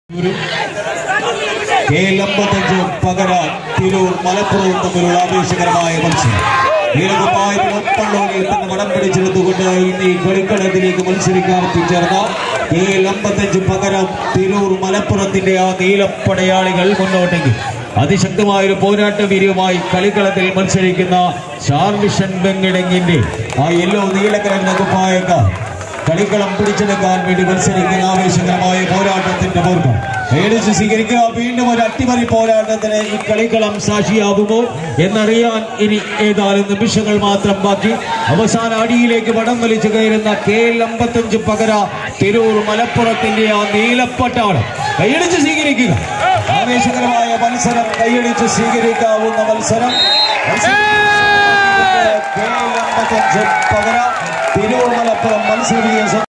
K L അമ്പത്തഞ്ച് പകര തിരൂർ മലപ്പുറവും തമ്മിലുള്ള ആവേശകരമായ മത്സരം നീലകുപ്പായത്തിൽ ഒപ്പള്ളോണിൽ തന്നെ വടം പിടിച്ചെടുത്തുകൊണ്ട് ഇന്ന് ഈ കളിക്കളത്തിലേക്ക് മത്സരിക്കാൻ എത്തിച്ചേർന്ന കെ എൽ അമ്പത്തഞ്ച് പകരം തിരൂർ മലപ്പുറത്തിന്റെ ആ നീലപ്പടയാളികൾ മുന്നോട്ടെങ്കിൽ അതിശക്തമായ ഒരു പോരാട്ട വീര്യവുമായി കളിക്കളത്തിൽ മത്സരിക്കുന്ന ഷാർമിഷൻ ബെങ്ങിടങ്ങിന്റെ ആ യെല്ലോ നീലക്കരൻ വകുപ്പായക്കാർ കളിക്കളം പിടിച്ചെടുക്കാൻ വേണ്ടി മത്സരിക്കുന്ന ആവേശകരമായ പോരാട്ടത്തിന്റെ പൂർവ്വം മേടിച്ച് സ്വീകരിക്കുക വീണ്ടും ഒരു അട്ടിമറി പോരാട്ടത്തിന് ഈ കളിക്കളം സാക്ഷിയാകുമോ എന്നറിയാൻ ഇനി ഏതാനും നിമിഷങ്ങൾ മാത്രം ബാക്കി അവസാന അടിയിലേക്ക് വടം വലിച്ചു കയറുന്ന കെ എൽ അമ്പത്തഞ്ച് പകര തിരൂർ മലപ്പുറത്തിന്റെ ആ നീലപ്പട്ടാളം കൈയടിച്ച് സ്വീകരിക്കുക ആവേശകരമായ മത്സരം കൈയടിച്ച് സ്വീകരിക്കാവുന്ന മത്സരം കെ എൽ അമ്പത്തഞ്ച് പകര തിരൂർ മലപ്പുറം മത്സരീയ